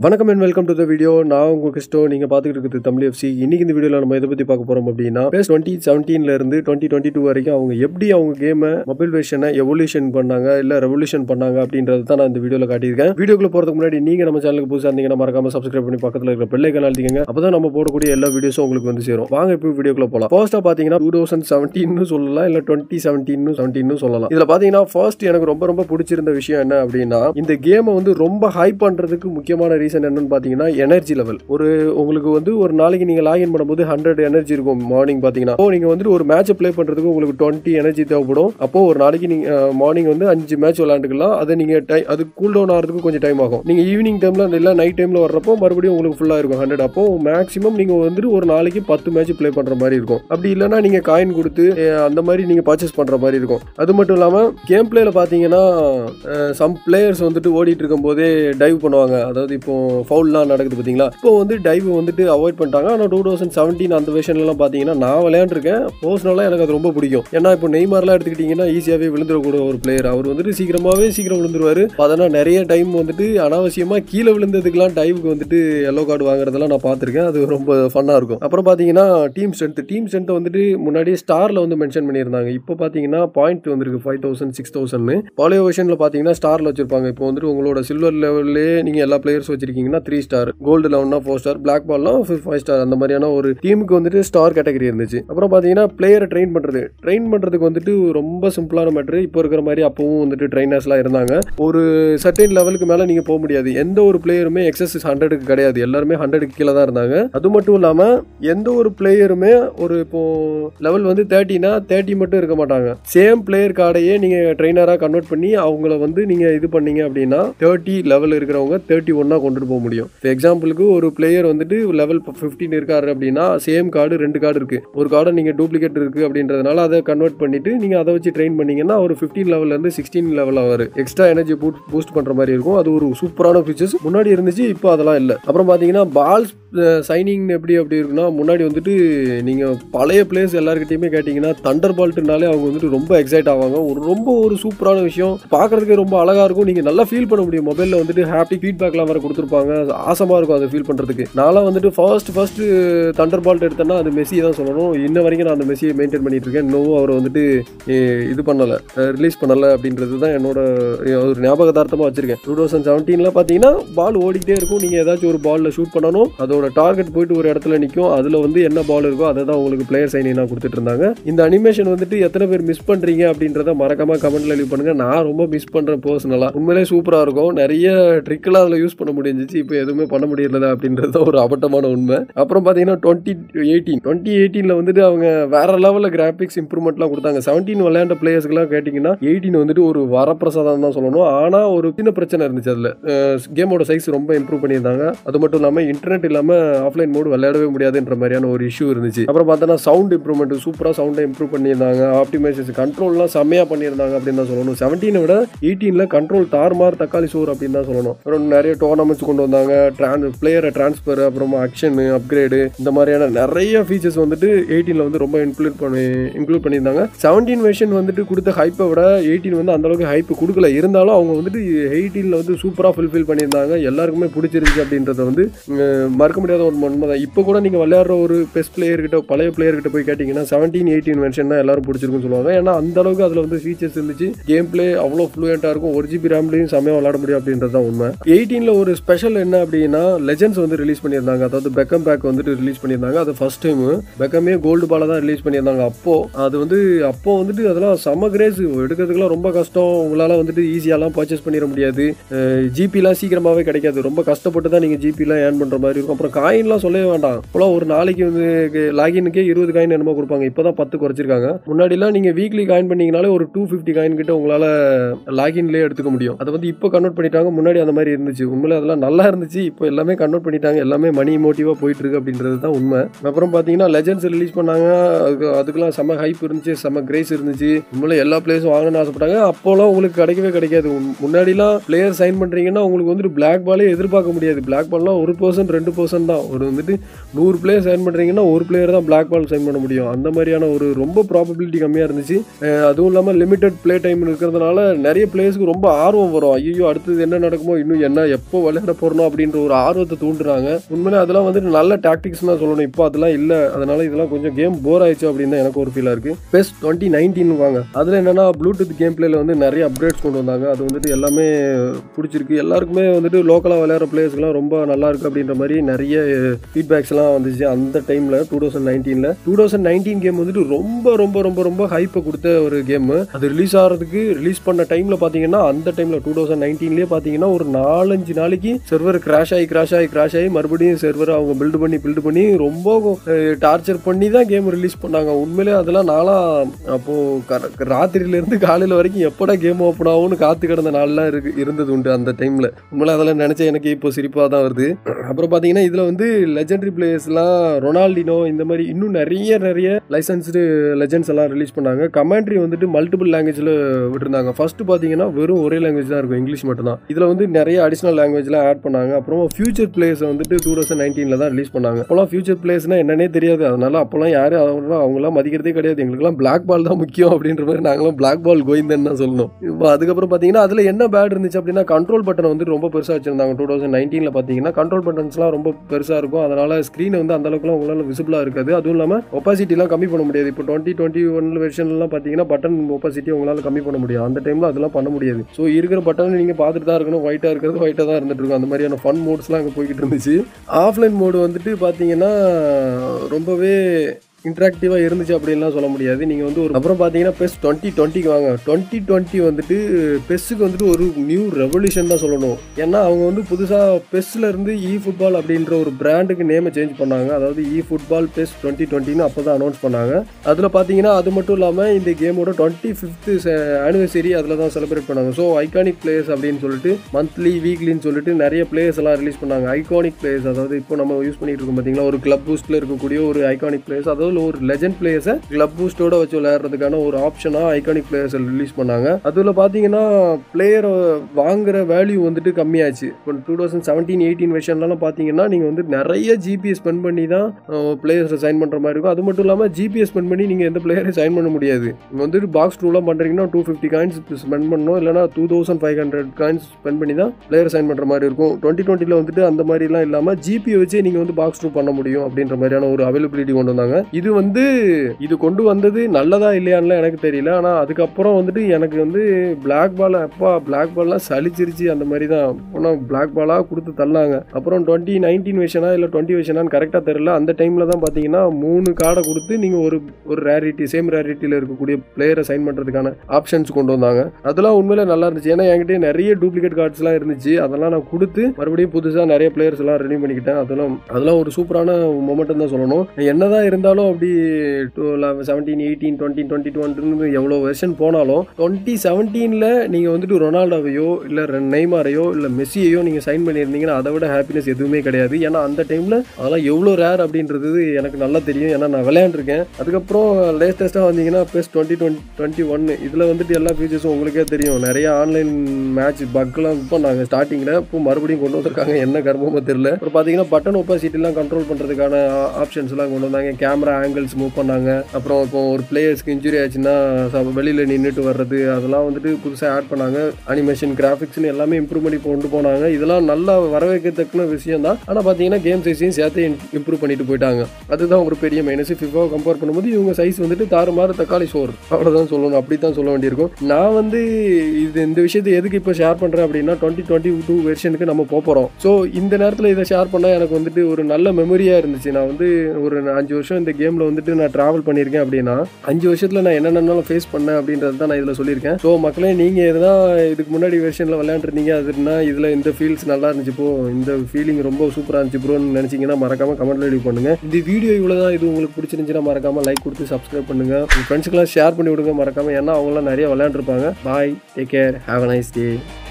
வணக்கம் and welcome to the video நான் உங்க கிறிஸ்டோ நீங்க பாத்துக்கிட்டு இருக்கிறது தமிழ் எஃப்சி இன்னைக்கு இந்த வீடியோல நம்ம எதை பத்தி பார்க்க போறோம் அப்படின்னா பேஸ் டுவெண்ட்டி செவன்டீன்ல இருந்து டுவெண்ட்டி டுவெண்ட்டி டூ வரைக்கும் அவங்க எப்படி அவங்க கேமை மொபைல் வெர்ஷனை எவல்யூஷன் பண்ணாங்க இல்ல ரெவல்யூஷன் பண்ணாங்க அப்படின்றது தான் நான் இந்த வீடியோல காட்டியிருக்கேன் வீடியோக்குள்ள போறதுக்கு முன்னாடி நீங்க நம்ம சேனலுக்கு புதுசா இருந்தீங்கன்னா மறக்காம சப்ஸ்கிரைப் பண்ணி பக்கத்துல இருக்கிற பெல்லை கனால்திங்க அப்பதான் நம்ம போடக்கூடிய எல்லா வீடியோஸும் உங்களுக்கு வந்து சேரும் வாங்க இப்போ வீடியோக்குள்ள போலாம் ஃபர்ஸ்டா பாத்தீங்கன்னா டூ தௌசண்ட் செவன்டீன் சொல்லலாம் இல்ல டுவெண்ட்டி செவன்டீன் செவன்டீன் சொல்லலாம் இதுல பாத்தீங்கன்னா ஃபர்ஸ்ட் எனக்கு ரொம்ப ரொம்ப பிடிச்சிருந்த விஷயம் என்ன அப்படின்னா இந்த கேமை வந்து ரொம்ப ஹைப் பண்றதுக்கு முக்கியமான ரீசன் என்னன்னு பாத்தீங்கன்னா எனர்ஜி லெவல் ஒரு உங்களுக்கு வந்து ஒரு நாளைக்கு நீங்க லாகின் பண்ணும்போது ஹண்ட்ரட் எனர்ஜி இருக்கும் மார்னிங் பாத்தீங்கன்னா அப்போ நீங்க வந்துட்டு ஒரு மேட்ச் ப்ளே பண்றதுக்கு உங்களுக்கு டுவெண்ட்டி எனர்ஜி தேவைப்படும் அப்போ ஒரு நாளைக்கு நீங்க மார்னிங் வந்து அஞ்சு மேட்ச் விளையாண்டுக்கலாம் அதை நீங்க டை- அது கூல் டவுன் ஆகிறதுக்கு கொஞ்சம் டைம் ஆகும் நீங்க ஈவினிங் டைம்ல இல்ல நைட் டைம்ல வர்றப்போ மறுபடியும் உங்களுக்கு ஃபுல்லா இருக்கும் ஹண்ட்ரட் அப்போ மேக்ஸிமம் நீங்க வந்துட்டு ஒரு நாளைக்கு பத்து மேட்ச் ப்ளே பண்ற மாதிரி இருக்கும் அப்படி இல்லைன்னா நீங்க காயின் கொடுத்து அஹ், அந்த மாதிரி நீங்க பர்ச்சேஸ் பண்ற மாதிரி இருக்கும் அது மட்டும் இல்லாம கேம் பிளேல பாத்தீங்கன்னா சம் பிளேயர்ஸ் வந்துட்டு ஓடிட்டு இருக்கும் போதே டைவ் பண்ணுவாங்க அதாவது இப்போ ஃபவுல்லாம் நடக்குது பாத்தீங்களா இப்போ வந்து டைவ் வந்துட்டு அவாய்ட் பண்ணிட்டாங்க ஆனால் டூ தௌசண்ட் செவன்டீன் அந்த வெர்ஷன்லாம் பார்த்தீங்கன்னா நான் விளையாண்டுருக்கேன் பர்சனலாக எனக்கு அது ரொம்ப பிடிக்கும் ஏன்னா இப்போ நெய்மார்லாம் எடுத்துக்கிட்டிங்கன்னா ஈஸியாகவே விழுந்துடக்கூடிய ஒரு பிளேயர் அவர் வந்துட்டு சீக்கிரமாகவே சீக்கிரம் விழுந்துருவாரு அதனால் நிறைய டைம் வந்துட்டு அனாவசியமாக கீழே விழுந்ததுக்கெல்லாம் டைவுக்கு வந்துட்டு எல்லோ கார்டு வாங்குறதெல்லாம் நான் பார்த்துருக்கேன் அது ரொம்ப ஃபன்னாக இருக்கும் அப்புறம் பார்த்தீங்கன்னா டீம் ஸ்ட்ரென்த் டீம் ஸ்ட்ரென்த்தை வந்துட்டு முன்னாடியே ஸ்டாரில் வந்து மென்ஷன் பண்ணியிருந்தாங்க இப்போ பார்த்தீங்கன்னா பாயிண்ட் வந்திருக்கு ஃபைவ் தௌசண்ட் சிக்ஸ் தௌசண்ட்னு பழைய வெர்ஷனில் பார்த்தீங்கன்னா ஸ்டாரில் வச்சிருப்பாங்க இப்போ வந்துட்டு உங்களோட சில்வர் லெவல்லே நீங்கள் எல்லா பிளேயர்ஸ் வச்சிருக்கீங்கன்னா த்ரீ ஸ்டார் கோல்டு லெவன்னா ஃபோர் ஸ்டார் பிளாக் பால்லாம் ஃபைவ் ஸ்டார் அந்த மாதிரியான ஒரு டீமுக்கு வந்துட்டு ஸ்டார் கேட்டகரி இருந்துச்சு அப்புறம் பார்த்தீங்கன்னா பிளேயரை ட்ரெயின் பண்ணுறது ட்ரெயின் பண்ணுறதுக்கு வந்துட்டு ரொம்ப சிம்பிளான மேட்ரு இப்போ இருக்கிற மாதிரி அப்பவும் வந்துட்டு ட்ரைனர்ஸ்லாம் இருந்தாங்க ஒரு சர்டைன் லெவலுக்கு மேலே நீங்கள் போக முடியாது எந்த ஒரு பிளேயருமே எக்ஸஸ் ஹண்ட்ரடுக்கு கிடையாது எல்லாருமே ஹண்ட்ரடுக்கு கீழே தான் இருந்தாங்க அது மட்டும் இல்லாமல் எந்த ஒரு பிளேயருமே ஒரு இப்போ லெவல் வந்து தேர்ட்டினா தேர்ட்டி மட்டும் இருக்க மாட்டாங்க சேம் பிளேயர் கார்டையே நீங்கள் ட்ரைனராக கன்வெர்ட் பண்ணி அவங்கள வந்து நீங்கள் இது பண்ணீங்க அப்படின்னா தேர்ட்டி லெவல் இருக்கிறவங்க தேர்ட்டி ஒன்னாக கொண்டுட்டு போக முடியும் இப்போ எக்ஸாம்பிளுக்கு ஒரு பிளேயர் வந்துட்டு லெவல் ஃபிஃப்டீன் இருக்காரு அப்படின்னா சேம் கார்டு ரெண்டு கார்டு இருக்கு ஒரு கார்டை நீங்கள் டூப்ளிகேட் இருக்கு அப்படின்றதுனால அதை கன்வெர்ட் பண்ணிட்டு நீங்கள் அதை வச்சு ட்ரெயின் பண்ணீங்கன்னா ஒரு ஃபிஃப்டீன் லெவல்லேருந்து சிக்ஸ்டீன் லெவல் ஆவார் எக்ஸ்ட்ரா எனர்ஜி பூஸ்ட் பண்ணுற மாதிரி இருக்கும் அது ஒரு சூப்பரான ஃபீச்சர்ஸ் முன்னாடி இருந்துச்சு இப்போ அதெல்லாம் இல்லை அப்புறம் பார்த்தீங்கன்னா பால்ஸ் சைனிங் எப்படி அப்படி இருக்குன்னா முன்னாடி வந்துட்டு நீங்கள் பழைய பிளேயர்ஸ் எல்லாருக்கிட்டையுமே கேட்டிங்கன்னா தண்டர் பால்ட்டுனாலே அவங்க வந்துட்டு ரொம்ப எக்ஸைட் ஆவாங்க ஒரு ரொம்ப ஒரு சூப்பரான விஷயம் பார்க்கறதுக்கே ரொம்ப அழகாக இருக்கும் நீங்கள் நல்லா ஃபீல் பண்ண முடியும் மொபைலில் வந்துட்டு ஹாப்பி ஃபீட்பேக்லாம் வேறு கொடுத்துருப்பாங்க ஆசமாக இருக்கும் அதை ஃபீல் பண்ணுறதுக்கு நான்லாம் வந்துட்டு ஃபர்ஸ்ட் ஃபர்ஸ்ட் தண்டர் பால்ட் எடுத்தேன்னா அது மெஸ்ஸி தான் சொல்லணும் இன்ன வரைக்கும் நான் அந்த மெஸ்ஸியை மெயின்டைன் பண்ணிட்டு இருக்கேன் இன்னும் அவர் வந்துட்டு eh, இது பண்ணலை ரிலீஸ் பண்ணலை அப்படின்றது தான் என்னோட eh, ஒரு ஞாபகதார்த்தமாக வச்சிருக்கேன் டூ தௌசண்ட் செவன்டீனில் பார்த்தீங்கன்னா பால் ஓடிக்கிட்டே இருக்கும் நீங்கள் ஏதாச்சும் ஒரு பாலில் ஷூட் பண்ணணும் அதோட டார்கெட் போயிட்டு ஒரு இடத்துல நிற்கும் அதில் வந்து என்ன பால் இருக்கோ அதை தான் உங்களுக்கு பிளேயர் சைனிங்காக கொடுத்துட்டு இருந்தாங்க இந்த அனிமேஷன் வந்துட்டு எத்தனை பேர் மிஸ் பண்ணுறீங்க அப்படின்றத மறக்காம கமெண்ட்ல லீவ் பண்ணுங்க நான் ரொம்ப மிஸ் பண்ணுறேன் பர்சனலாக உண்மையிலே சூப்பராக இருக்கும் நிறைய ட்ரிக்கெல்லாம் அதில் யூஸ் பண்ண முடிஞ்சிச்சு இப்போ எதுவுமே பண்ண முடியல அப்படின்றது தான் ஒரு அபட்டமான உண்மை அப்புறம் பார்த்தீங்கன்னா டுவெண்ட்டி எயிட்டீன் டுவெண்ட்டி எயிட்டீனில் வந்துட்டு அவங்க வேற லெவலில் கிராஃபிக்ஸ் இம்ப்ரூவ்மெண்ட்லாம் கொடுத்தாங்க செவன்டீன் விளையாண்ட பிளேயர்ஸ்க்குலாம் கேட்டிங்கன்னா எயிட்டீன் வந்துட்டு ஒரு வரப்பிரசாதம் தான் சொல்லணும் ஆனால் ஒரு சின்ன பிரச்சனை இருந்துச்சு அதில் கேமோட சைஸ் ரொம்ப இம்ப்ரூவ் பண்ணியிருந்தாங்க அது மட்டும் இல்லாமல் இன்டர்நெட் இல்லாமல் ஆஃப்லைன் மோடு விளையாடவே முடியாதுன்ற மாதிரியான ஒரு இஷ்யூ இருந்துச்சு அப்புறம் பார்த்தோன்னா சவுண்ட் இம்ப்ரூவ்மெண்ட் சூப்பராக சவுண்டை இம்ப்ரூவ் பண்ணியிருந்தாங்க ஆப்டிமைசேஷன் கண்ட்ரோல்லாம் செம்மையாக பண்ணியிருந்தாங்க அப்படின்னு தான் சொல்லணும் செவன்டீனை விட எயிட்டீனில் கண்ட்ரோல் தார்மார் தக்காளி சோறு அப்படின்னு தான் சொல்லணும் அப்புறம் நிறைய டோர்னமெண்ட்ஸ் கொண்டு வந்தாங்க ட்ரான் பிளேயரை ட்ரான்ஸ்ஃபர் அப்புறமா அக்ஷனு அப்கிரேடு இந்த மாதிரியான நிறைய ஃபீச்சர்ஸ் வந்துட்டு எயிட்டீனில் வந்து ரொம்ப இன்க்ளூட் பண்ணி இன்க்ளூட் பண்ணியிருந்தாங்க செவன்டீன் வெர்ஷன் வந்துட்டு கொடுத்த ஹைப்பை விட எயிட்டீன் வந்து அந்த அளவுக்கு ஹைப் கொடுக்கல இருந்தாலும் அவங்க வந்துட்டு எயிட்டீனில் வந்து சூப்பராக ஃபுல்ஃபில் பண்ணியிருந்தாங்க எல்லாருக்குமே பிடிச்சிருந்துச்சு அப்படின்றத வந்து உம், மறக்க முடியாத ஒரு உண்மை தான் இப்போ கூட நீங்கள் விளையாடுற ஒரு பெஸ்ட் பிளேயர் கிட்ட பழைய பிளேயர் கிட்ட போய் கேட்டிங்கன்னா செவன்டீன் எயிட்டீன் வெர்ஷன் தான் எல்லாரும் பிடிச்சிருக்குன்னு சொல்லுவாங்க ஏன்னா அந்த அளவுக்கு அதில் வந்து ஃபீச்சர்ஸ் இருந்துச்சு கேம் பிளே அவ்வளோ ஃப்ளூயண்ட்டாக இருக்கும் ஒரு ஜிபி ரேம்லையும் செம்மையாக விளையாட முடியும் அப்படின்றது தான் உண்மை எயிட்டீனில் ஒரு ஸ்பெஷல் என்ன அப்படின்னா லெஜெண்ட்ஸ் வந்து ரிலீஸ் பண்ணியிருந்தாங்க அதாவது பெக்கம் பேக் வந்துட்டு ரிலீஸ் பண்ணியிருந்தாங்க அது ஃபர்ஸ்ட் டைம் பெக்கமே கோல்டு பாலை தான் ரிலீஸ் பண்ணியிருந்தாங்க அப்போ அது வந்து அப்போ வந்துட்டு அதெல்லாம் செம கிரேஸ் எடுக்கிறதுக்குலாம் ரொம்ப கஷ்டம் உங்களால் வந்துட்டு ஈஸியாலாம் பர்ச்சேஸ் பண்ணிட முடியாது ஜிபிலாம் சீக்கிரமாகவே கிடைக்காது ரொம்ப கஷ்டப்பட்டு தான் நீங்கள் ஜிபிலாம் ஏர்ன் பண்ணுற மாதிரி இருக்கும் அப்புறம் காயின்லாம் சொல்லவே வேண்டாம் இப்போலாம் ஒரு நாளைக்கு வந்து லாகினுக்கே இருபது காயின் என்னமோ கொடுப்பாங்க இப்போ தான் பத்து குறைச்சிருக்காங்க முன்னாடிலாம் நீங்கள் வீக்லி காயின் பண்ணீங்கனாலே ஒரு டூ ஃபிஃப்டி காயின் கிட்ட உங்களால் லாகின்லேயே எடுத்துக்க முடியும் அதை வந்து இப்போ கன்வெர்ட் பண்ணிட்டாங்க முன்னாடி அந்த மாதிரி இருந்துச்சு உண்மையிலே அதெல்லாம் நல்லா இருந்துச்சு இப்போ எல்லாமே கன்வெர்ட் பண்ணிட்டாங்க எல்லாமே மணி மோட்டிவாக போயிட்டு இருக்கு அப்படின்றது தான் உண்மை அப்புறம் பார்த்தீங்கன்னா லெஜெண்ட்ஸ் ரிலீஸ் பண்ணாங்க அதுக்கு அதுக்கெல்லாம் செம்ம ஹைப் இருந்துச்சு செம்ம கிரேஸ் இருந்துச்சு உண்மையிலே எல்லா பிளேயர்ஸும் வாங்கணும்னு ஆசைப்பட்டாங்க அப்போலாம் உங்களுக்கு கிடைக்கவே கிடைக்காது உன்- முன்னாடிலாம் பிளேயர் சைன் பண்ணுறீங்கன்னா உங்களுக்கு வந்துட்டு பிளாக் பாலே எதிர்பார்க்க முடியாது பிளாக் பால்லாம் ஒரு பர்சன்ட் ரெண்டு பர்சன்ட் பர்சன்ட் தான் ஒரு வந்துட்டு நூறு பிளேயர் சைன் பண்ணுறீங்கன்னா ஒரு பிளேயர் தான் பிளாக் பால் சைன் பண்ண முடியும் அந்த மாதிரியான ஒரு ரொம்ப ப்ராபபிலிட்டி கம்மியாக இருந்துச்சு அஹ் அதுவும் இல்லாமல் லிமிட்டட் ப்ளே டைம் இருக்கிறதுனால நிறைய பிளேயர்ஸ்க்கு ரொம்ப ஆர்வம் வரும் ஐயோ அடுத்தது என்ன நடக்குமோ இன்னும் என்ன எப்போ விளையாட போறணும் அப்படின்ற ஒரு ஆர்வத்தை தூண்டுறாங்க உண்மையிலே அதெல்லாம் வந்துட்டு நல்ல டாக்டிக்ஸ் தான் சொல்லணும் இப்போ அதெல்லாம் இல்லை அதனால இதெல்லாம் கொஞ்சம் கேம் போர் ஆயிடுச்சு அப்படின்னு தான் எனக்கு ஒரு ஃபீலாக இருக்கு பெஸ் டுவெண்ட்டி நைன்டீன் வாங்க அதில் என்னன்னா ப்ளூடூத் கேம் பிளேல வந்து நிறைய அப்டேட்ஸ் கொண்டு வந்தாங்க அது வந்துட்டு எல்லாமே பிடிச்சிருக்கு எல்லாருக்குமே வந்துட்டு லோக்கலாக விளையாடுற பிளேயர்ஸ்க்குலாம் ரொம்ப நல்லா இருக்கு அப்படின்ற மாதிரி நிறைய ஃபீட்பேக்ஸ்லாம் வந்துச்சு அந்த டைமில் டூ தௌசண்ட் நைன்டீனில் டூ தௌசண்ட் நைன்டீன் கேம் வந்துட்டு ரொம்ப ரொம்ப ரொம்ப ரொம்ப ஹைப்பை கொடுத்த ஒரு கேம் அது ரிலீஸ் ஆகிறதுக்கு ரிலீஸ் பண்ண டைமில் பார்த்தீங்கன்னா அந்த டைமில் டூ தௌசண்ட் நைன்டீன்லேயே பார்த்தீங்கன்னா ஒரு நாலஞ்சு நாளைக்கு சர்வர் கிராஷ் ஆகி கிராஷ் ஆகி கிராஷ் ஆகி மறுபடியும் சர்வர் அவங்க பில்டு பண்ணி பில்டு பண்ணி ரொம்ப டார்ச்சர் பண்ணி தான் கேம் ரிலீஸ் பண்ணாங்க உண்மையிலே அதெல்லாம் நாளாக அப்போது ராத்திரியிலேருந்து காலையில் வரைக்கும் எப்படா கேம் ஓப்பன் ஆகும்னு காத்து கிடந்த நாள்லாம் இருக்கு இருந்தது உண்டு அந்த டைமில் உண்மையிலே அதெல்லாம் நினச்சா எனக்கு இப்போ சிரிப்பாக தான் வருது அப்புறம் பார்த்தீங்கன்னா இதில் வந்து லெஜெண்டரி பிளேயர்ஸ்லாம் ரொனால்டினோ இந்த மாதிரி இன்னும் நிறைய நிறைய லைசன்ஸ்டு லெஜெண்ட்ஸ் எல்லாம் ரிலீஸ் பண்ணாங்க கமெண்ட்ரி வந்துட்டு மல்டிபிள் லாங்குவேஜில் விட்டுருந்தாங்க ஃபர்ஸ்ட் பார்த்தீங்கன்னா வெறும் ஒரே லாங்குவேஜ் தான் இருக்கும் இங்கிலீஷ் மட்டும் தான் இதில் வந்து நிறைய அடிஷனல் லாங்குவேஜ்லாம் ஆட் பண்ணாங்க அப்புறம் ஃபியூச்சர் பிளேயர்ஸ் வந்துட்டு டூ தௌசண்ட் நைன்டீனில் தான் ரிலீஸ் பண்ணாங்க அப்போலாம் ஃபியூச்சர் பிளேயர்ஸ்னா என்னன்னே தெரியாது அதனால அப்போலாம் யாரும் அவங்களாம் அவங்களாம் மதிக்கிறதே கிடையாது எங்களுக்குலாம் பிளாக் பால் தான் முக்கியம் அப்படின்ற மாதிரி நாங்களும் பிளாக் பால் கோயிந்தன் தான் சொல்லணும் இப்போ அதுக்கப்புறம் பார்த்தீங்கன்னா அதில் என்ன பேட் இருந்துச்சு அப்படின்னா கண்ட்ரோல் பட்டன் வந்து ரொம்ப பெருசாக வச்சிருந்தாங்க டூ தௌசண்ட் நைன்டீனில் பார்த்தீங்கன்னா கண்ட்ரோல் பட்டன்ஸ்லாம் ரொம்ப பெருசாக இருக்கும் அதனால ஸ்க்ரீன் வந்து அந்த அளவுக்குலாம் உங்களால் விசிபிளாக இருக்காது அதுவும் இல்லாமல் ஒப்பாசிட்டிலாம் கம்மி பண்ண முடியாது இப்போ டுவெண்ட்டி டுவெண்ட்டி ஒன் வெர்ஷன்லாம் பார்த்தீங்கன்னா பட்டன் ஒப்பாசிட்டி உங்களால் கம்மி பண்ண முடியும் அந்த டைமில் அதெல்லாம் பண்ண முடியாது ஸோ இருக்கிற பட்டன் நீங்கள் பார்த்துட்டு தான் இருக்கணும் ஒயிட்டாக இருக்கிறது ஒயிட்டாக தான் இருந்துட்டு இருக்கும் அந்த மாதிரியான ஃபன் மோட்ஸ்லாம் அங்கே போய்கிட்டு இருந்துச்சு ஆஃப்லைன் மோடு வந்துட்டு பார்த்தீங்கன்னா ரொம்பவே இன்ட்ராக்டிவாக இருந்துச்சு அப்படின்லாம் சொல்ல முடியாது நீங்கள் வந்து ஒரு அப்புறம் பார்த்தீங்கன்னா பெஸ் டுவெண்ட்டி டுவெண்ட்டிக்கு வாங்க டுவெண்ட்டி டுவெண்ட்டி வந்துட்டு பெஸ்ஸுக்கு வந்துட்டு ஒரு நியூ ரெவல்யூஷன் தான் சொல்லணும் ஏன்னா அவங்க வந்து புதுசாக பெஸ்ஸில் இருந்து இ ஃபுட்பால் அப்படின்ற ஒரு பிராண்டுக்கு நேமை சேஞ்ச் பண்ணாங்க அதாவது இ ஃபுட்பால் பெஸ் டுவெண்ட்டி டுவெண்ட்டின்னு அப்போ தான் அனௌன்ஸ் பண்ணாங்க அதில் பார்த்தீங்கன்னா அது மட்டும் இல்லாமல் இந்த கேமோட டுவெண்ட்டி ஃபிஃப்த்து ஆனிவர்சரி அதில் தான் செலிப்ரேட் பண்ணாங்க ஸோ ஐகானிக் பிளேயர்ஸ் அப்படின்னு சொல்லிட்டு மந்த்லி வீக்லின்னு சொல்லிட்டு நிறைய பிளேயர்ஸ் எல்லாம் ரிலீஸ் பண்ணாங்க ஐகானிக் பிளேயர்ஸ் அதாவது இப்போ நம்ம யூஸ் பண்ணிட்டு இருக்கோம் பார்த்தீங்களா ஒரு கிளப் பூஸ்ட்டில் இருக்கக்கூடிய ஒரு ஐகானிக் பிளேயர்ஸ் அதாவது ஒரு லெஜெண்ட் பிளேயர்ஸை கிளப் பூஸ்டோட வச்சு விளையாடுறதுக்கான ஒரு ஆப்ஷனாக ஐகானிக் பிளேயர்ஸை ரிலீஸ் பண்ணாங்க அதில் பார்த்தீங்கன்னா பிளேயரை வாங்குற வேல்யூ வந்துட்டு கம்மியாச்சு இப்போ டூ தௌசண்ட் செவன்டீன் எயிட்டீன் வெர்ஷன்லாம் பார்த்தீங்கன்னா நீங்கள் வந்து நிறைய ஜிபிஎஸ் ஸ்பெண்ட் பண்ணி தான் பிளேயர்ஸை சைன் பண்ணுற மாதிரி இருக்கும் அது மட்டும் இல்லாமல் ஜிபிஎஸ் ஸ்பெண்ட் பண்ணி நீங்கள் எந்த பிளேயரையும் சைன் பண்ண முடியாது இப்போ வந்துட்டு பாக்ஸ் டூலாம் பண்ணுறீங்கன்னா டூ ஃபிஃப்டி காயின்ஸ் ஸ்பெண்ட் பண்ணணும் இல்லைனா two thousand five hundred coins spend பண்ணி தான் பிளேயர் சைன் பண்ணுற மாதிரி இருக்கும் டுவெண்ட்டி டுவெண்ட்டியில் வந்துட்டு அந்த மாதிரிலாம் இல்லாமல் ஜிபி வச்சே நீங்கள் வந்து பாக்ஸ் டூ பண்ண முடியும் அப்படின்ற மாதிரியான ஒரு அவைலபிலிட்டி கொண்டு வந்தாங்க இது வந்து இது கொண்டு வந்தது நல்லதா இல்லையான்லாம் எனக்கு தெரியல ஆனால் அதுக்கப்புறம் வந்துட்டு எனக்கு வந்து பிளாக் பால் அப்பா பிளாக் பால்லாம் சலிச்சிருச்சு அந்த மாதிரி தான் ஆனால் பிளாக் பாலாக கொடுத்து தள்ளாங்க அப்புறம் டுவெண்ட்டி நைன்டீன் விஷனா இல்லை டுவெண்ட்டி விஷனான்னு கரெக்டாக தெரியல அந்த டைமில் தான் பார்த்தீங்கன்னா மூணு கார்டை கொடுத்து நீங்கள் ஒரு ஒரு ரேரிட்டி சேம் ரேரிட்டியில் இருக்கக்கூடிய பிளேயரை சைன் பண்ணுறதுக்கான ஆப்ஷன்ஸ் கொண்டு வந்தாங்க அதெல்லாம் உண்மையில நல்லா இருந்துச்சு ஏன்னா என்கிட்ட நிறைய டூப்ளிகேட் கார்ட்ஸ்லாம் இருந்துச்சு அதெல்லாம் நான் கொடுத்து மறுபடியும் புதுசாக நிறைய பிளேயர்ஸ் எல்லாம் ரெடி பண்ணிக்கிட்டேன் அதெல்லாம் அதெல்லாம் ஒரு சூப்பரான மொமெண்ட்டும் தான் சொல்லணும் என்னதான் இருந்தாலும் அப்படி seventeen eighteen twenty twenty twenty எவ்வளோ வெர்ஷன் போனாலும் டுவெண்ட்டி செவன்டீனில் நீங்கள் வந்துட்டு ரொனால்டோவையோ இல்லை நெய்மாரையோ இல்லை மெஸ்ஸியையோ நீங்கள் சைன் பண்ணியிருந்தீங்கன்னா அதை விட ஹாப்பினஸ் எதுவுமே கிடையாது ஏன்னா அந்த டைமில் அதெல்லாம் எவ்வளோ ரேர் அப்படின்றது எனக்கு நல்லா தெரியும் ஏன்னா நான் விளையாண்டுருக்கேன் அதுக்கப்புறம் லேட்டஸ்ட்டாக வந்தீங்கன்னா ப்ளஸ் டுவெண்ட்டி டுவெண்ட்டி டுவெண்ட்டி ஒன்று இதில் வந்துட்டு எல்லா ஃபீச்சர்ஸும் உங்களுக்கே தெரியும் நிறைய ஆன்லைன் மேட்ச் பக்லாம் இது பண்ணாங்க ஸ்டார்டிங்கில் இப்போ மறுபடியும் கொண்டு வந்திருக்காங்க என்ன கர்மமோ தெரியல அப்புறம் பார்த்தீங்கன்னா பட்டன் ஒப்பாசிட்டிலாம் கண்ட்ரோல் பண்ணுறதுக்கான ஆப்ஷன்ஸ்லாம் கொண்டு வந்தாங்க கேமரா ஆங்கிள்ஸ் மூவ் பண்ணாங்க அப்புறம் இப்போ ஒரு பிளேயர்ஸ்க்கு இன்ஜுரி ஆச்சுன்னா வெளியில் நின்றுட்டு வர்றது அதெல்லாம் வந்துட்டு புதுசாக ஆட் பண்ணாங்க அனிமேஷன் கிராஃபிக்ஸ்னு எல்லாமே இம்ப்ரூவ் பண்ணி கொண்டு போனாங்க இதெல்லாம் நல்லா வரவேற்கத்தக்க விஷயம் தான் ஆனால் பார்த்தீங்கன்னா கேம் சைஸையும் சேர்த்து இம்ப்ரூவ் பண்ணிட்டு போயிட்டாங்க அதுதான் ஒரு பெரிய மைனஸ் ஃபிஃபாவை கம்பேர் பண்ணும்போது இவங்க சைஸ் வந்துட்டு தாறுமாறு தக்காளி சோறு அவ்வளோதான் சொல்லணும் அப்படி தான் சொல்ல வேண்டியிருக்கும் நான் வந்து இது இந்த விஷயத்தை எதுக்கு இப்போ ஷேர் பண்ணுறேன் அப்படின்னா டுவெண்ட்டி டுவெண்ட்டி டூ வெர்ஷனுக்கு நம்ம போக போகிறோம் ஸோ இந்த நேரத்தில் இதை ஷேர் பண்ணால் எனக்கு வந்துட்டு ஒரு நல்ல மெமரியாக இருந்துச்சு நான் வந்து ஒரு அஞ்சு வருஷம் இந்த கேமில் வந்துட்டு நான் ட்ராவல் பண்ணியிருக்கேன் அப்படின்னா அஞ்சு வருஷத்தில் நான் என்னென்னாலும் ஃபேஸ் பண்ணேன் அப்படின்றது தான் நான் இதில் சொல்லியிருக்கேன் ஸோ மக்களே நீங்கள் எதுனா இதுக்கு முன்னாடி வெர்ஷனில் விளையாண்டுருந்தீங்க அதுனா இதில் இந்த ஃபீல்ஸ் நல்லா இருந்துச்சு போ இந்த ஃபீலிங் ரொம்ப சூப்பராக இருந்துச்சு ப்ரோன்னு நினச்சிங்கன்னா மறக்காமல் கமெண்ட்ல லீவ் பண்ணுங்கள் இந்த வீடியோ இவ்வளோ தான் இது உங்களுக்கு பிடிச்சிருந்துச்சுன்னா மறக்காமல் லைக் கொடுத்து சப்ஸ்கிரைப் பண்ணுங்கள் உங்கள் ஃப்ரெண்ட்ஸ்க்கெல்லாம் ஷேர் பண்ணி விடுங்க மறக்காமல் ஏன்னா அவங்களாம் நிறைய விளையாண்டுருப்பாங்க bye take care have a nice day